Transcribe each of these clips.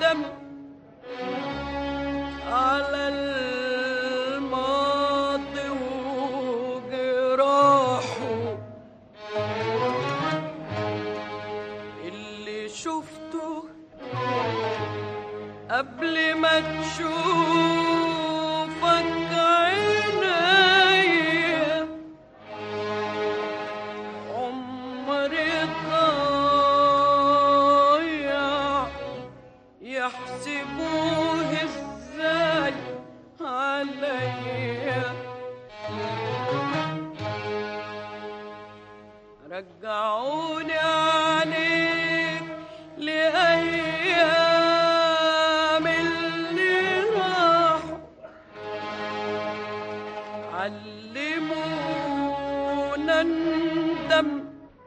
ندم على الماضي وجراحه اللي شفته قبل ما تشوفك عينيا عمري ضايع يحسبوه ازاي عليا رجعوني عليك لأيام اللي راحوا علمونا ندم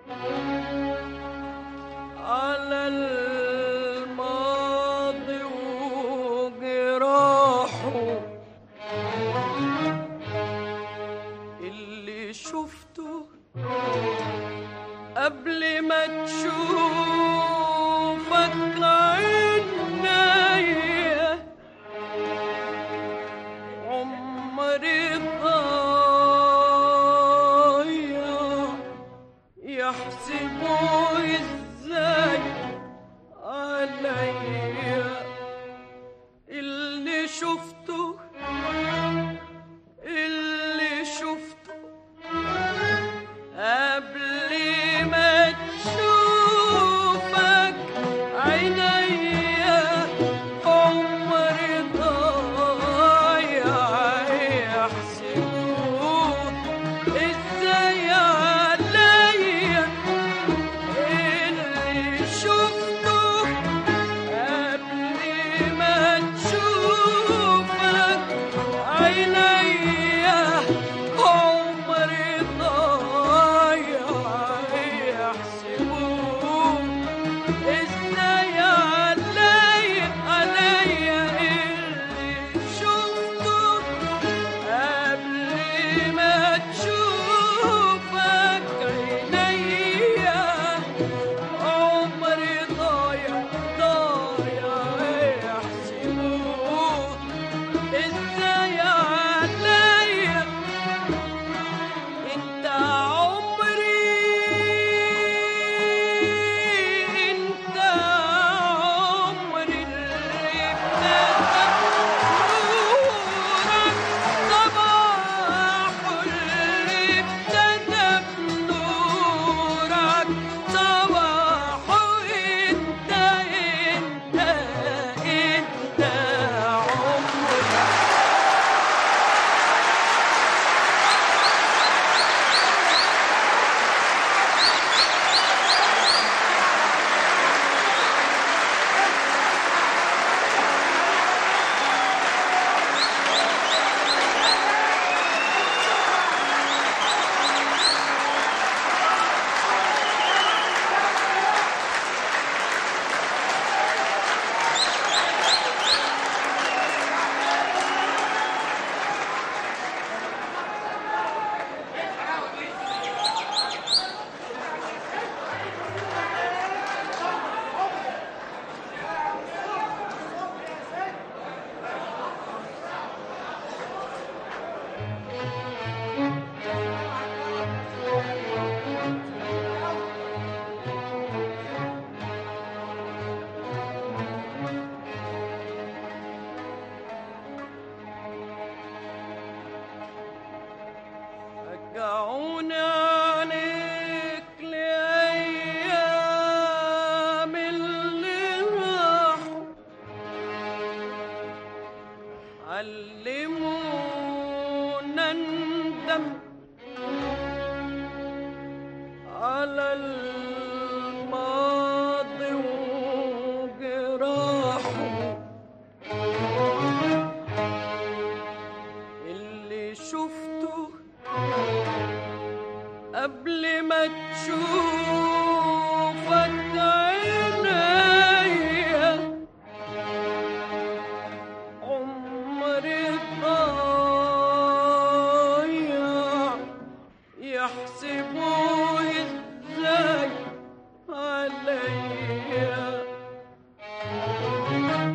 على الماضي وجراحه اللي شفته قبل ما تشوفك عينيا عمري ضايع يحسبوا ازاي عليا اللي شفته اللي شفته قبل ما تشوفك عينيا عمري ضايع يحسبوه ازاي عليا اللي شفته قبل ما تشوفك عينيا عمري ضايع يحسبوه ازاي عليا عليا اللي شفته قبل ما تشوفك عينيا عمري ضايع ضايع يحسبوه ازاي عليا انت عمري انت عمري اللي ابتدى بنورك صباح اللي ابتدى بنورك صباح انت انت انت عمري رجعوني عليك لأيام اللي راحوا علمونا ندم على الماضي وجراحه اللي شفته قبل ما تشوفك عينيا عمري ضايع يحسبوه ازاي عليا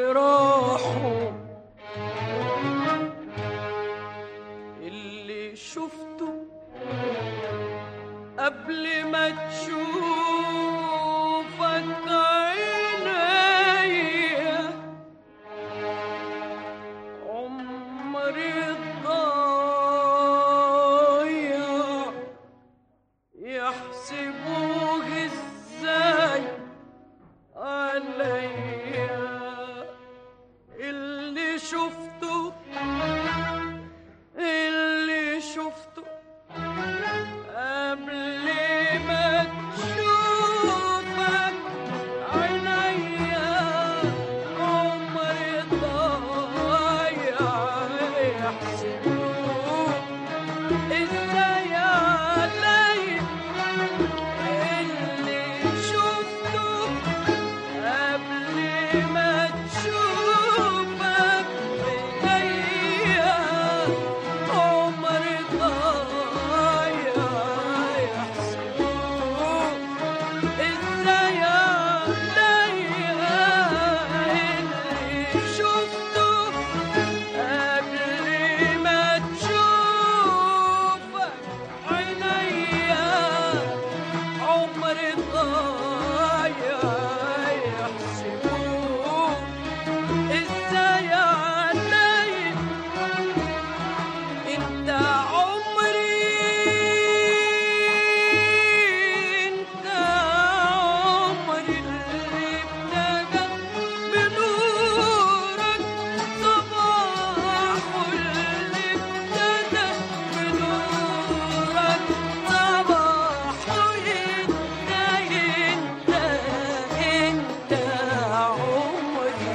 راحوا اللي شفته قبل ما تشوفك عينيا عمري ضايع يحسبوه ازاي عليا اللي شفته اللي شفته قبل ما تشوفك عينيا عمري ضايع يحسبوه ازاي عليا اللي شفته قبل ما تشوفك بيديا عمري ضايع يحسبوه ازاي عليا اللي شفته قبل ما تشوفك عينيا عمري ضايع يحسبوه ازاي علي انت عمري انت عمري اللي ابتدى بنورك صباحه اللي ابتدى بنورك صباحه انت انت انت عمري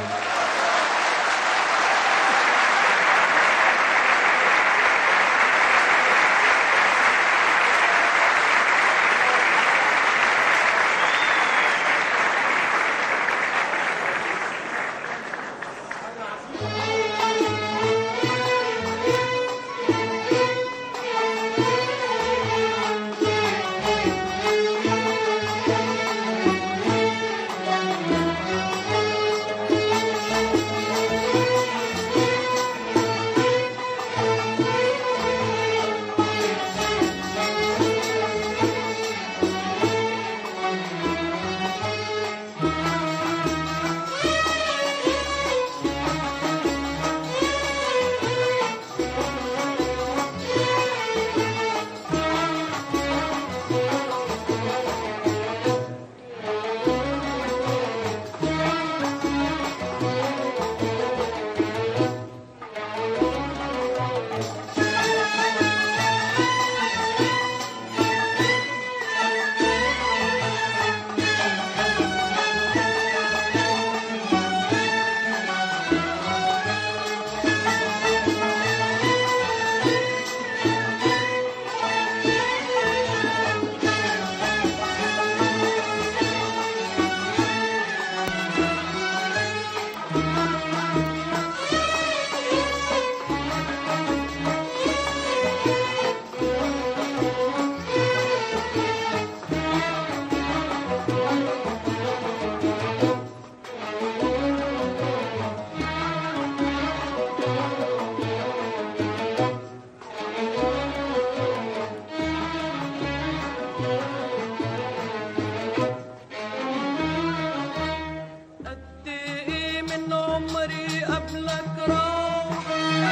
قد ايه من عمري قبلك راح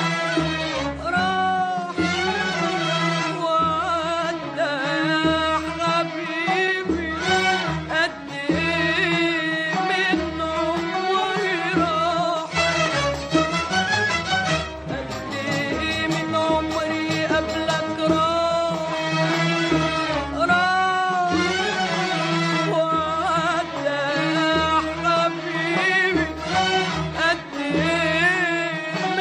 راح وعدى يا حبيبي قد ايه من عمري راح قد ايه من عمري قبلك راح راح وعدى يا حبيبي قد ايه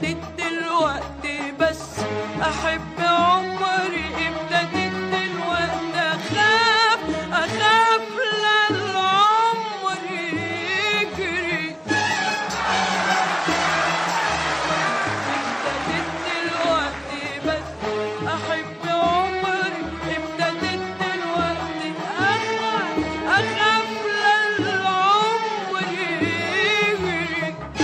ابتديت دلوقتي بس احب عمري ابتديت دلوقتي اخاف اخاف للعمر يجري ابتديت دلوقتي بس احب عمري ابتديت دلوقتي اخاف اخاف للعمر يجري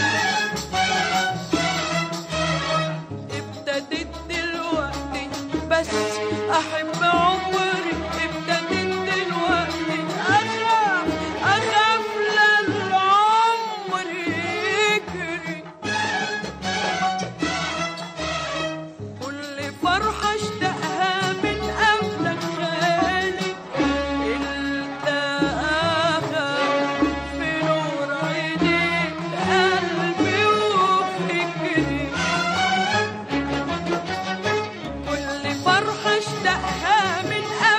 ابتديت دلوقتي بس احب عمري ابتديت دلوقتي اخاف اخاف للعمر يجري كل فرحة اشتقها من قبلك خالي التقاها في نور عينيك قلبي وفكري كل فرحة اشتقها من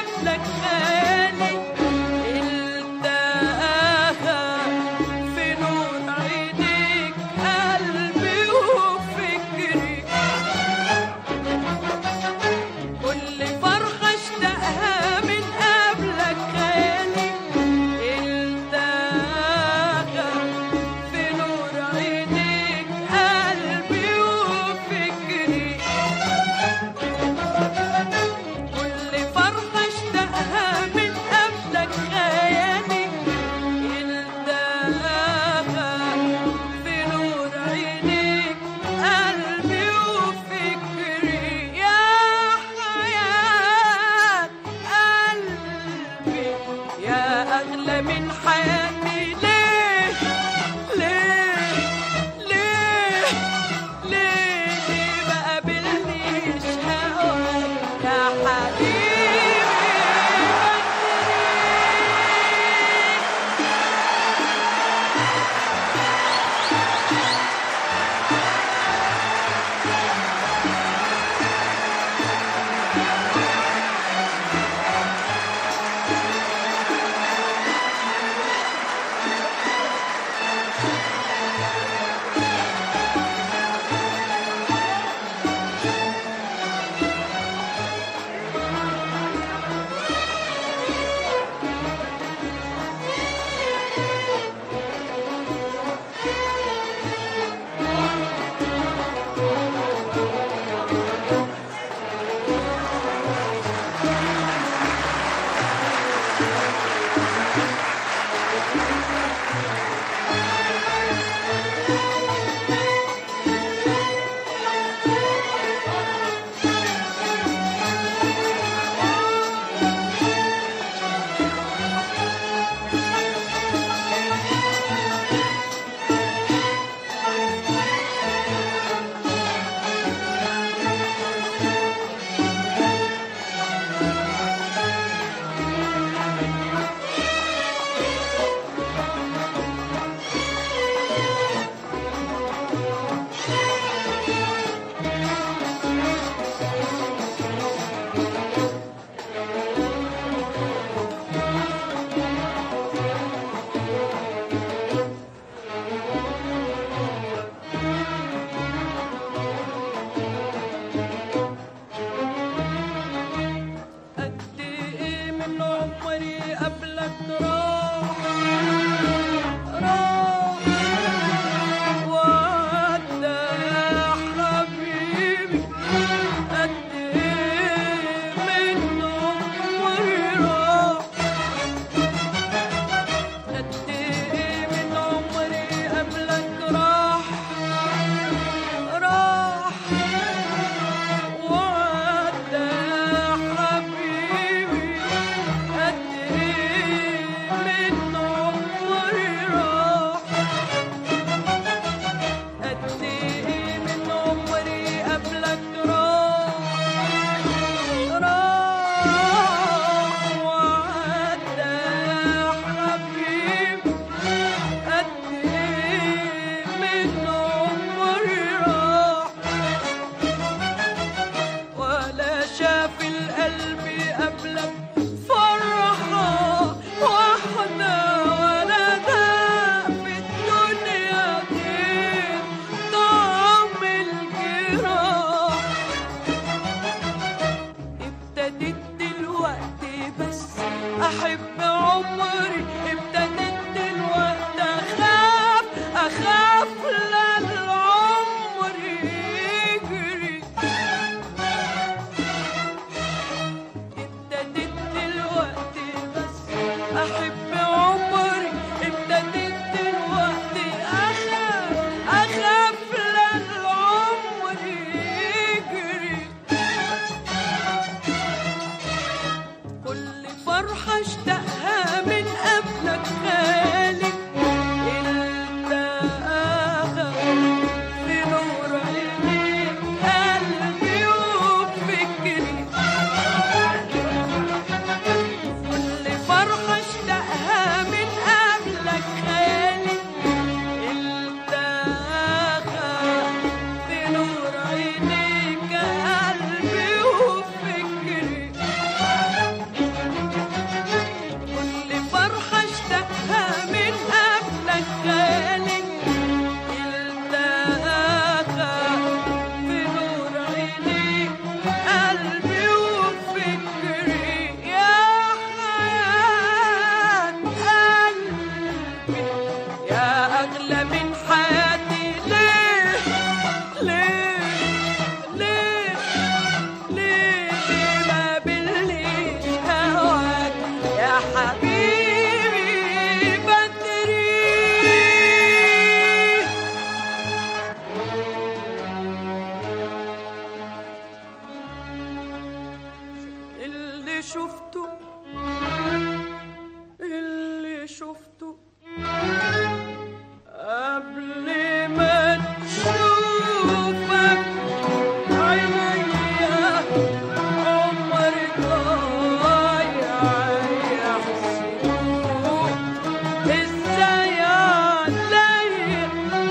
قبل ما تشوفك عينيا عمري ضايع يحسبوك ازاي عليا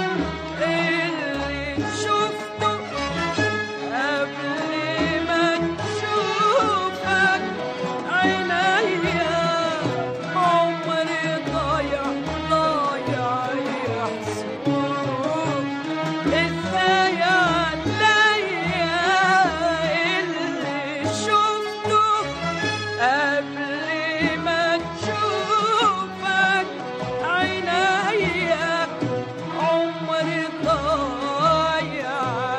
اللي شفته قبل ما تشوفك عينيا عمري ضايع ضايع يحسبوك ازاي عليا اللي شفته قبل ما تشوفك عينيا عمري ضايع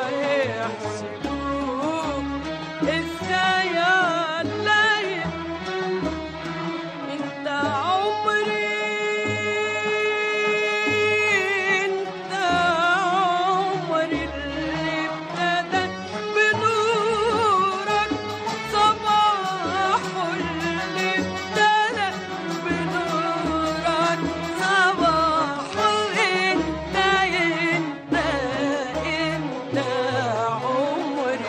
يحسبوك ازاي عليا انت عمري انت عمري اللي ابتدى بنورك صباحه اللي ابتدى بنورك صباحه انت انت انت عمري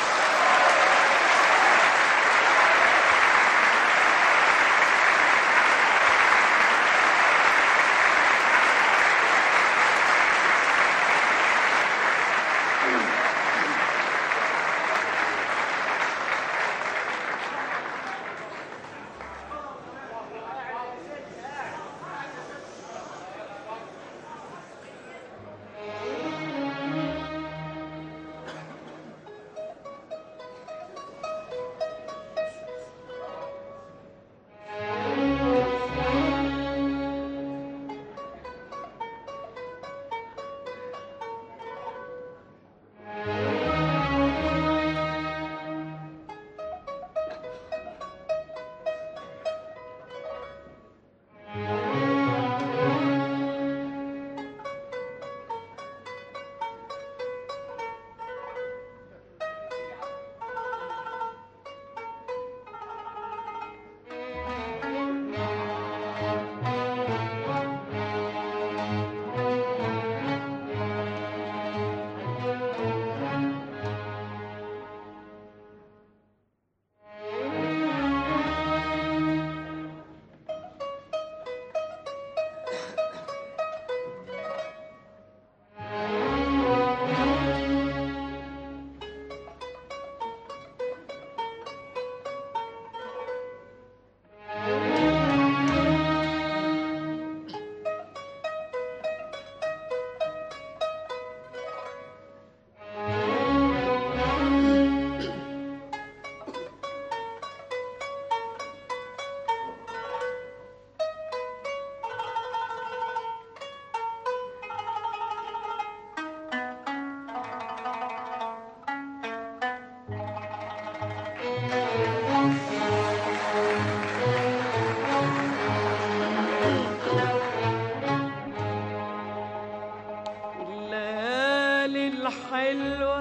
الليالي الحلوة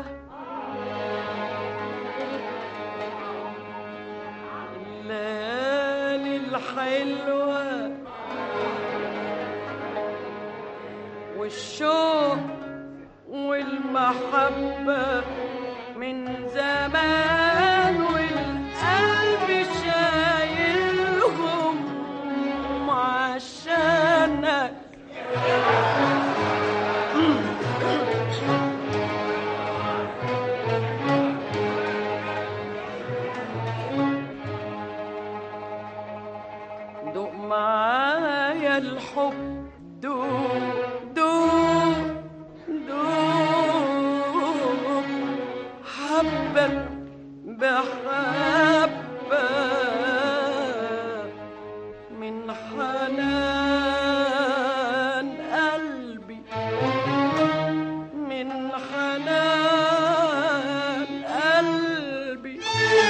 الليالي الحلوة والشوق والمحبة من زمان والقلب شايلهم عشانك دوق معايا الحب دوق دوق دوق حبة بحبة من حنان قلبي من حنان قلبي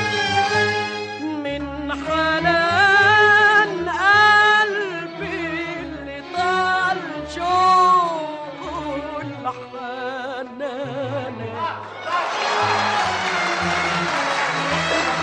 من حنان قلبي اللي طال شوق الحنان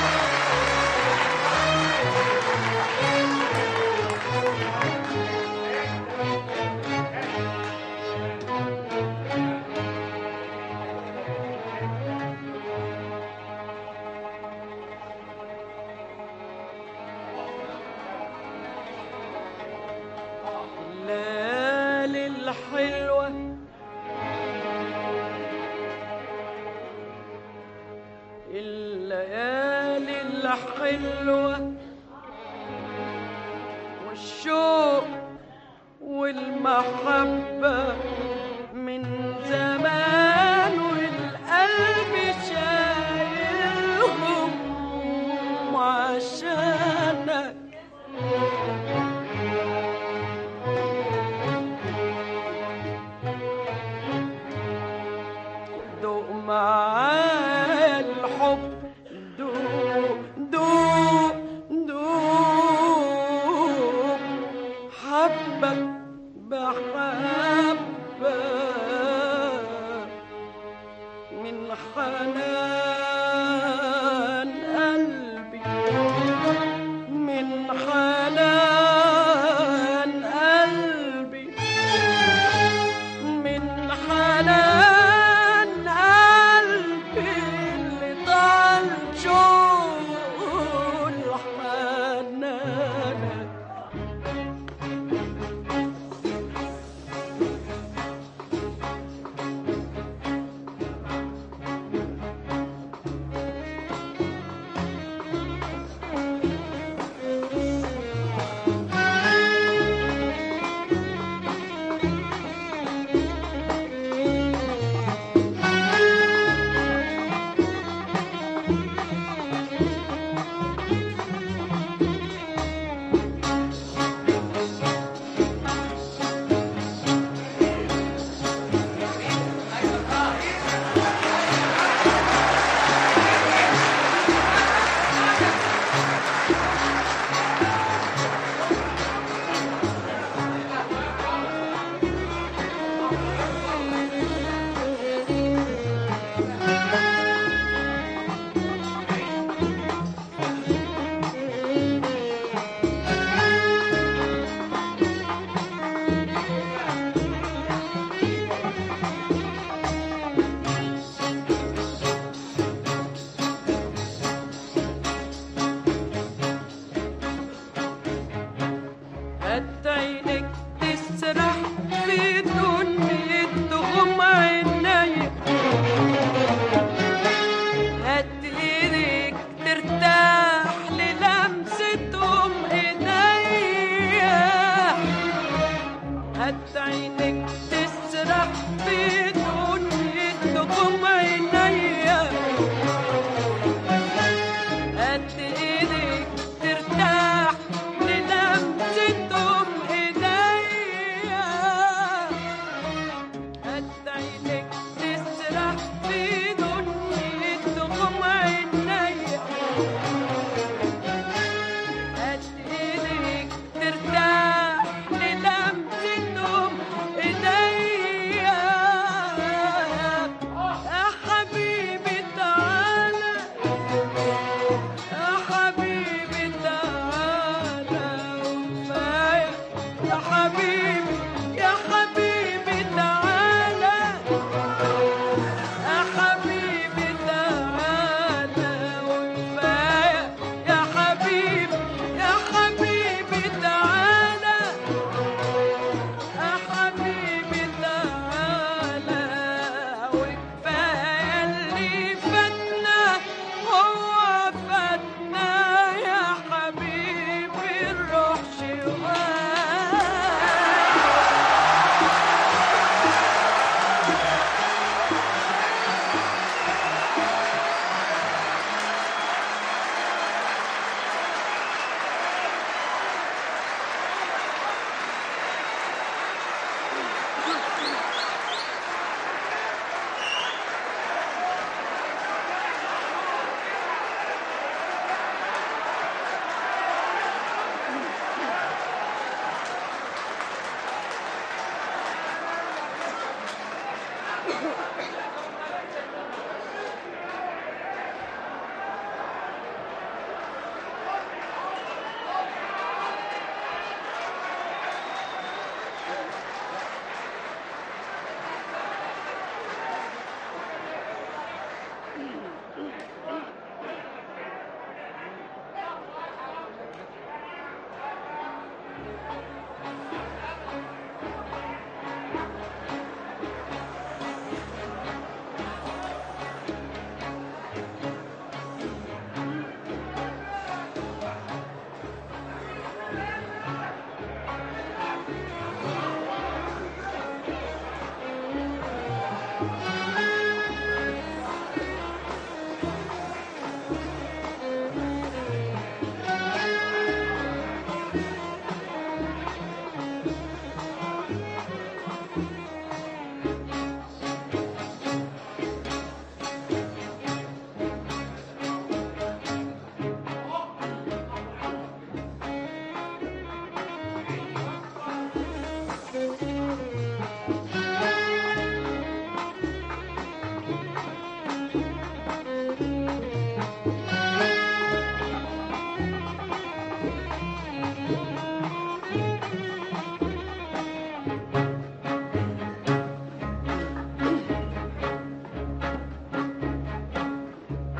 الليالي الحلوة والشوق والمحبة من زمان والقلب شايلهم عشانك دوق معايا الحب دوق دوق دوق حبك بحبك من حنان قلبي من حنان قلبي من حنان قلبي اللي طال شوق حنانك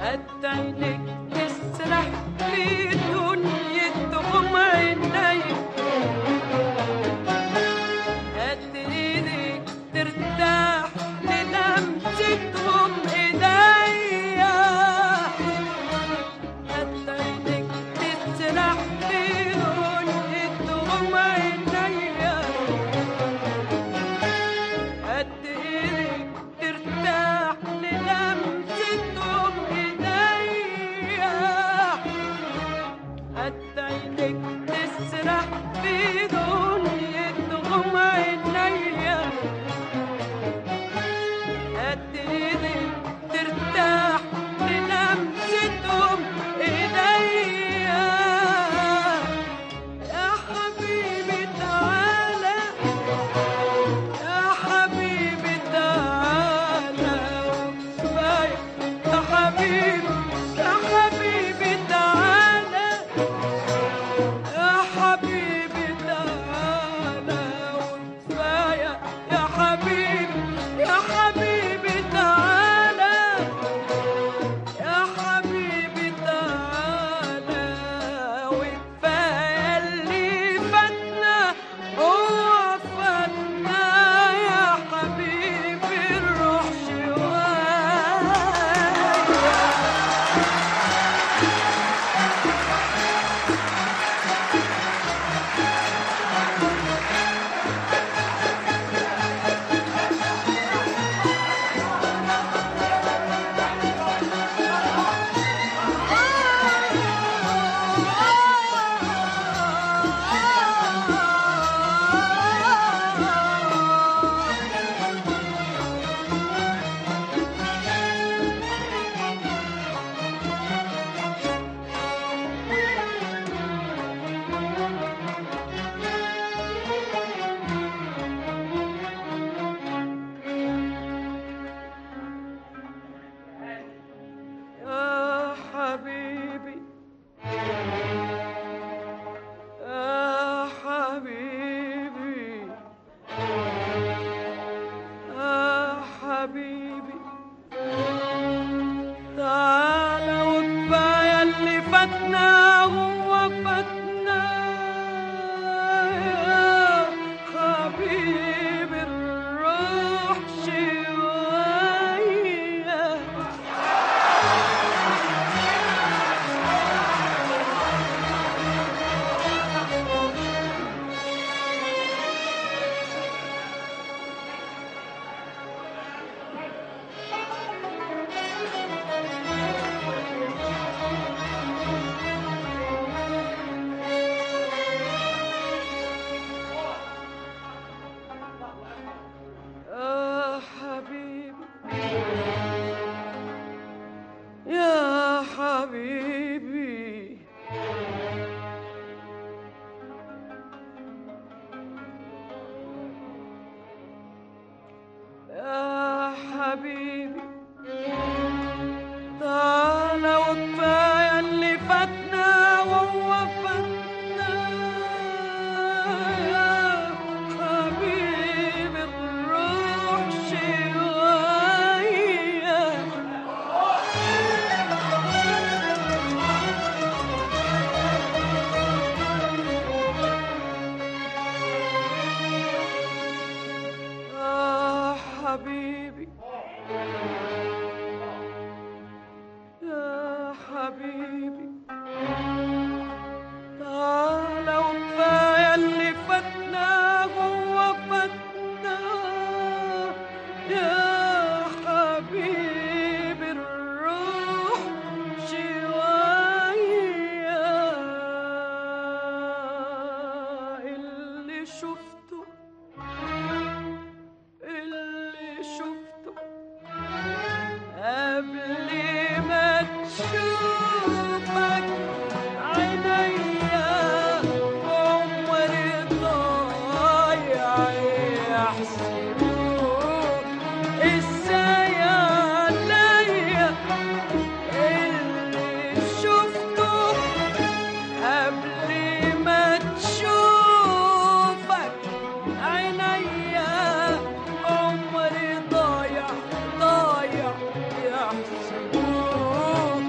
قد عينك تسرح في دنيتهم عينيك قد ايدك ترتاح للمستهم ايديا قد عينك تسرح في دنيتهم عينيا قد ايدك ترتاح للمستهم ايديا قد عينك تسرح في دنيتهم عينيا قد ايدك ترتاح للمستهم ايديا يا حبيبي تعالى يا حبيبي تعالى وكفاية يا حبيبي يا حبيبي تعالى يا حبيبي تعالى وكفاية يا حبيبي يا حبيبي تعالى يا حبيبي تعالى وكفاية اللي فاتنا هو فاتنا يا حبيبي الروح شوية يا حبيبي يا حبيبي يا حبيبي تعالى وكفاية اللي فاتنا هو فاتنا يا حبيبي الروح شوية يا حبيبي يا حبيبي يا حبيبي تعالى وكفاية اللي فاتنا وهو فاتنا يا حبيبي الروح شوية يا حبيبي يا حبيبي تعالى وكفاية اللي فاتنا هو فاتنا يا حبيبي الروح شوية اللي شفته اللي شفته قبل ما تشوفك عينيا عمري ضايع يحسبوك ازاي عليا اللي شفته قبل ما تشوفك عينيا عمري ضايع ضايع يحسبوك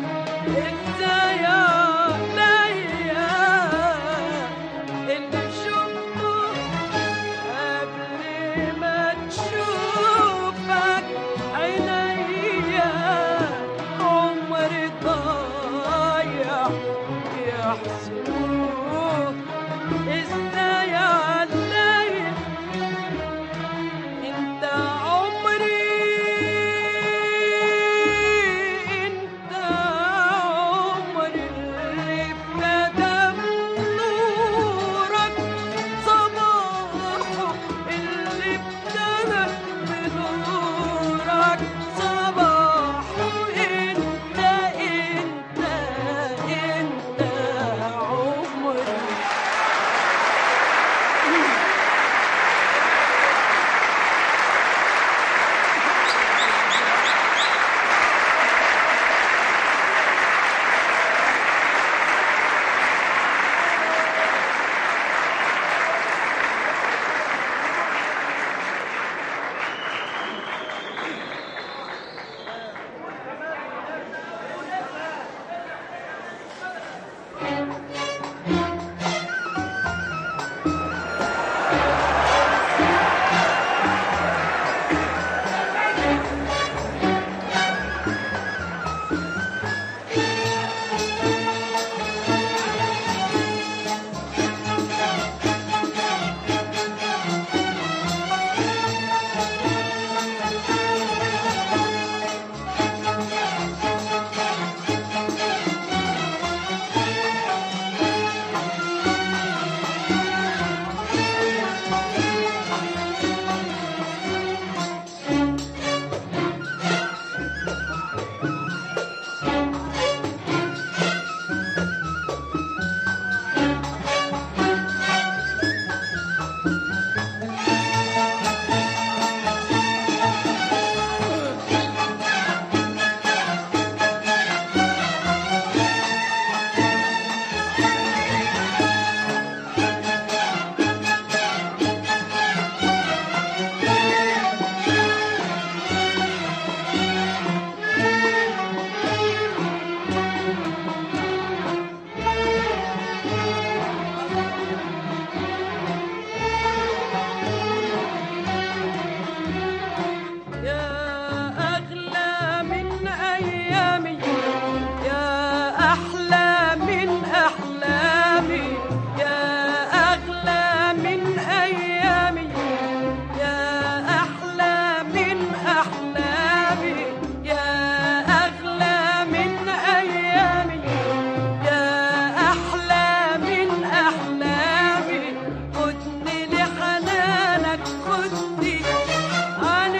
أحلى من أحلامي يا أغلى من أيامي يا أحلى من أحلامي يا أغلى من أيامي يا أحلى من أحلامي خدني لحنانك خدني عن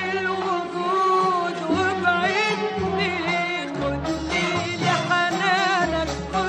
الوجود وابعدني خدني لحنانك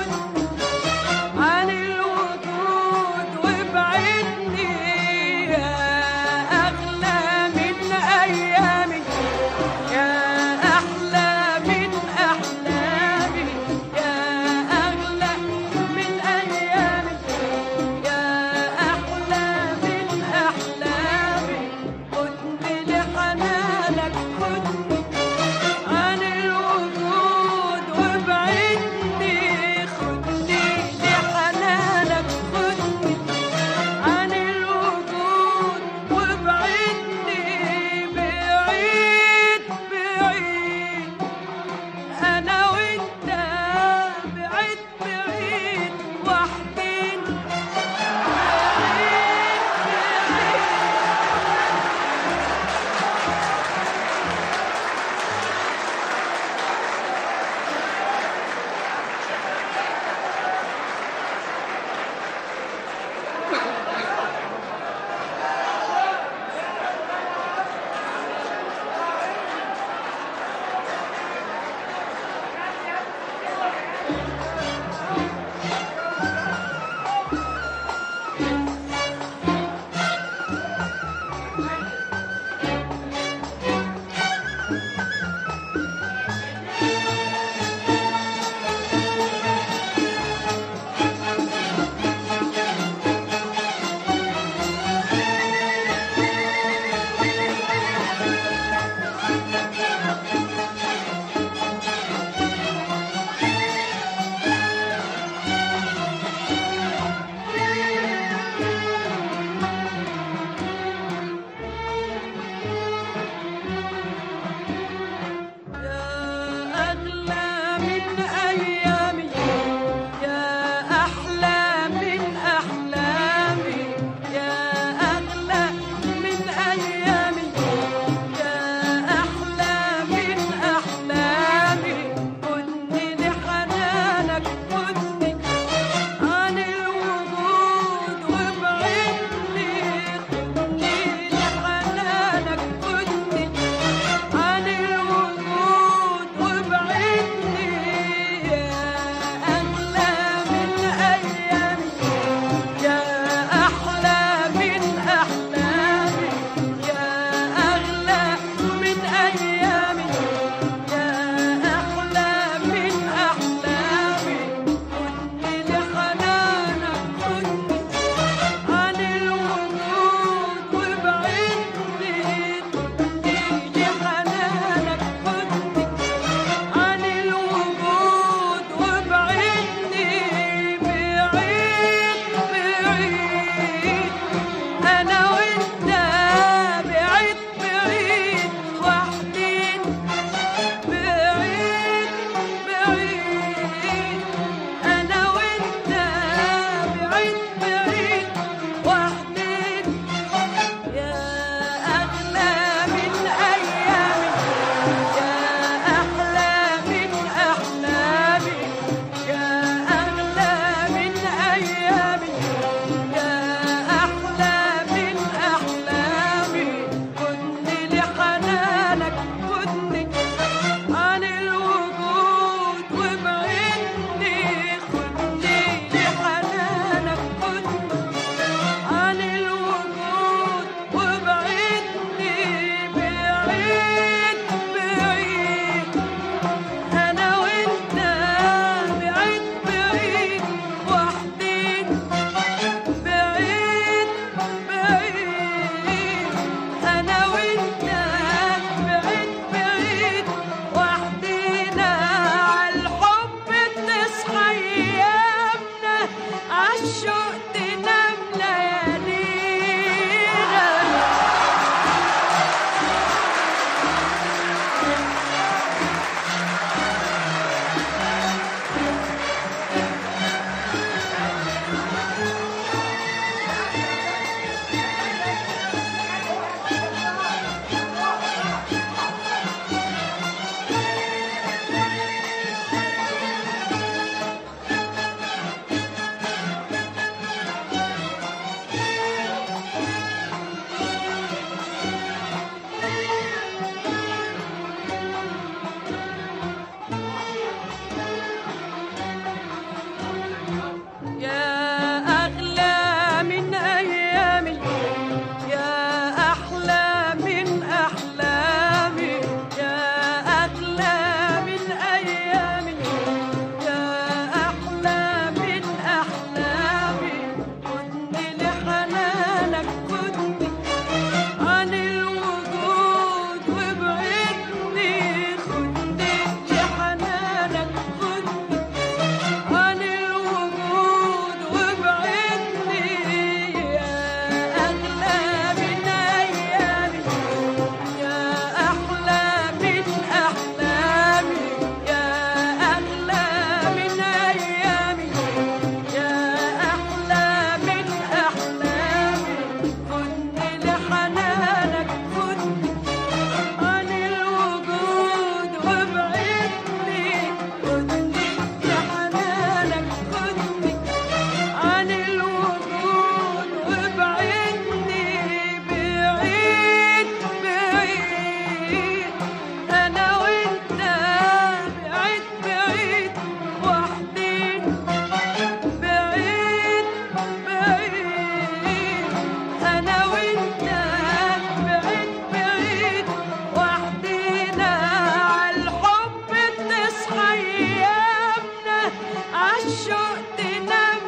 الشوق تنام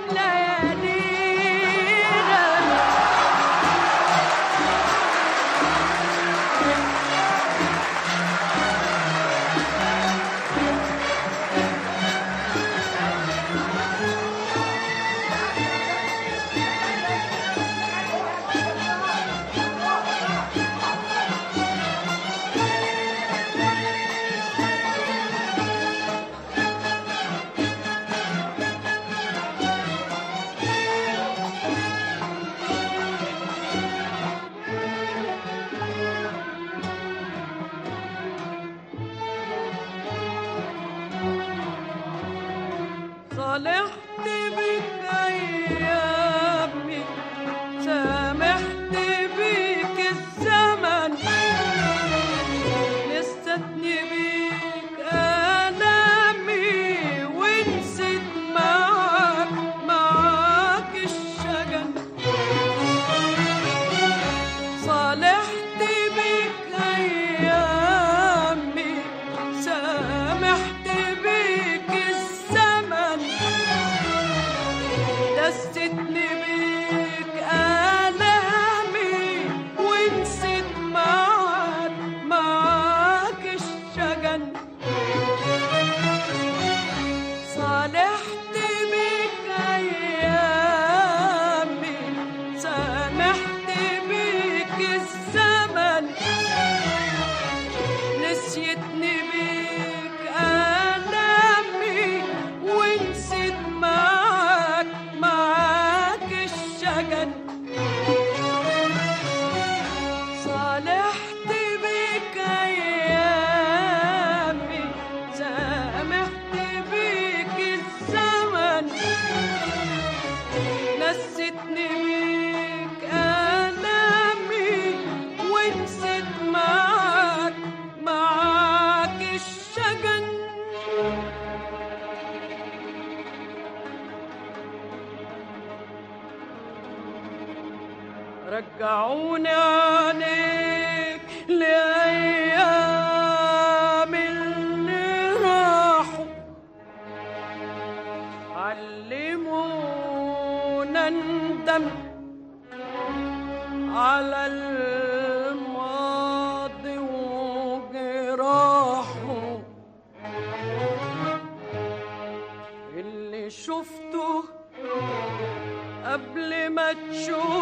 ليالينا صالحت بك أيامي سامحت بك الزمن نستثني بك آلامي ونسيت معاك معاك الشجن صالحت بك أيامي سامحت بك الزمن دستني بك آلامي ونسيت معاك معاك الشجن صالحت بك أيامي سامحت بك الزمن نسيتني بك آلامي ونسيت معاك معاك الشجن صالحت بك أيامي سامحت بك الزمن نسيتني بك آلامي ونسيت معاك معاك الشجن رجعوني عليك لأيام اللي راحوا علمونا ندم على الماضي وجراحه اللي شفته قبل ما تشوف